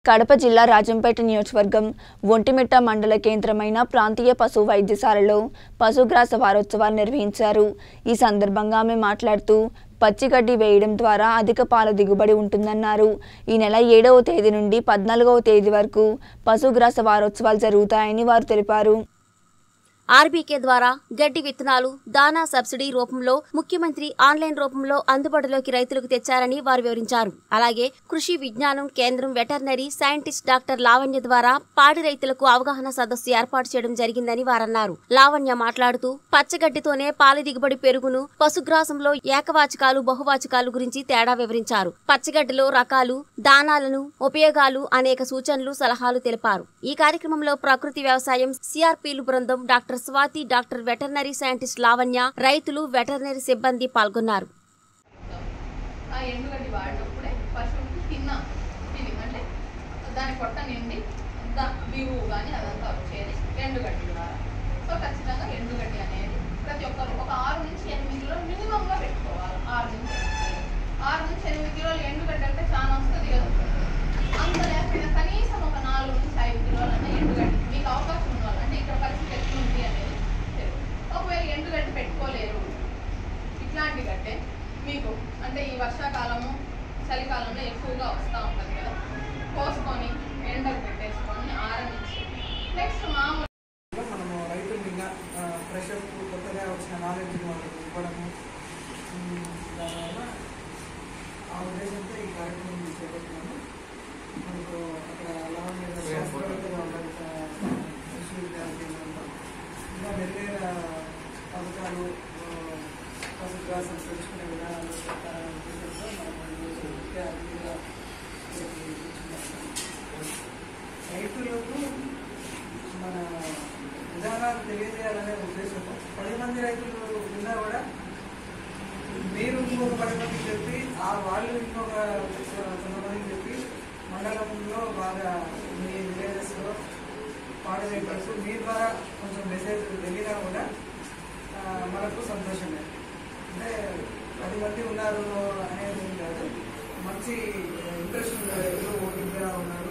కడప జిల్లా రాజంపేట నియోజకవర్గం ఒంటిమిట్ట మండల కేంద్రమైన ప్రాంతీయ పశు వైద్యశాలలో పశుగ్రాస వారోత్సవాలు నిర్వహించారు ఈ సందర్భంగా ఆమె మాట్లాడుతూ పచ్చిగడ్డి వేయడం ద్వారా అధిక పాల దిగుబడి ఉంటుందన్నారు ఈ నెల ఏడవ తేదీ నుండి పద్నాలుగవ తేదీ వరకు పశుగ్రాస వారోత్సవాలు జరుగుతాయని వారు తెలిపారు ఆర్బీకే ద్వారా గడ్డి విత్తనాలు దానా సబ్సిడీ రూపంలో ముఖ్యమంత్రి ఆన్లైన్ రూపంలో అందుబాటులోకి రైతులకు తెచ్చారని వారు వివరించారు అలాగే కృషి విజ్ఞానం కేంద్రం వెటర్నరీ సైంటిస్ట్ డాక్టర్ లావణ్య ద్వారా పాడి రైతులకు అవగాహన సదస్సు ఏర్పాటు చేయడం జరిగిందని వారన్నారు లావణ్య మాట్లాడుతూ పచ్చగడ్డితోనే పాల దిగుబడి పెరుగును పశుగ్రాసంలో ఏకవాచకాలు బహువాచకాలు గురించి తేడా వివరించారు పచ్చగడ్డిలో రకాలు దానాలను ఉపయోగాలు అనేక సూచనలు సలహాలు తెలిపారు ఈ కార్యక్రమంలో ప్రకృతి వ్యవసాయం సిఆర్పీలు బృందం doctor Swathi doctor veterinary scientist Lavanya రైతులు వెటర్నరీ సిబ్బంది పాల్గొన్నారు ఆ ఎండుగడ్డి వాడినప్పుడే పశువుకి తిన్న ఫీలింగ్ అంటే దాని పొట్ట నిండి దా బిగువు కానీ అదంతా వచ్చేది ఎండుగడ్డి ద్వారా సో ఖచ్చితంగా ఎండుగడ్డి అనేది ప్రతి ఒక్కరు ఒక ఆరు నుంచి ఎనిమిది కిలోలు మినిమంగా పెట్టుకోవాలి ఆరు నుంచి ఎనిమిది కిలోలు. ఆరు నుంచి ఎనిమిది కిలోలు ఎండుగడ్డి అంటే చాలా వస్తుంది కదా అంత లేకపోయినా కనీసం ఒక నాలుగు నుంచి ఐదు కిలోలు అన్న ఎండుగడ్డి మీకు అవకాశం ఉన్న వాళ్ళు అంటే ఇక్కడ పరిస్థితి ఎట్లుంది అనేది తెలియదు. ఒకవేళ ఎండుగడ్డి పెట్టుకోలేరు ఇట్లాంటి గడ్డే మీకు అంటే ఈ వర్షాకాలము చలికాలంలో ఎక్కువగా వస్తూ ఉంటుంది కదా కోసుకొని ఎండకు పెట్టేసుకొని ఆరనిచ్చి నెక్స్ట్ మామూలు మనము రైతులు ఇంకా ప్రెషర్ కొత్తగా వచ్చిన నాలెడ్జ్ వాళ్ళకి ఇవ్వడము ఉమ్, దానివల్ల ఆ ఉద్దేశంతో ఈ కార్యక్రమం చేపడుతున్నాము మనకు అక్కడ లావణ్య గారు శాస్త్రవేత్తగా ఉన్నారు ఇక్కడ విశ్వవిద్యాలయ కేంద్రంలో ఇంకా మెరుగైన పథకాలు ఆ, పశుగ్రాసం తెలుసుకునే విధానాలు చెప్తారనే ఉద్దేశంతో మనం ఈరోజు ముఖ్య అతిథిగా ఇక్కడికి కూర్చున్నాము. రైతులకు మన విధానాలు తెలియజేయాలనే ఉద్దేశంతో పది మంది రైతులు ఉన్నా కూడా మీరు ఇంకొక పది మందికి చెప్పి ఆ వాళ్ళు ఇంకొక కొంతమందికి చెప్పి మండలంలో బాగా మీ విలేజెస్లో పాడే రైతులకు మీ ద్వారా కొంచెం మెసేజ్ వెళ్ళినా కూడా ఆ, మనకు సంతోషమే అంటే పది మంది ఉన్నారు అనేది ఏం కాదు మంచి ఇంట్రెస్ట్ రైతులు ఓపికగా ఉన్నారు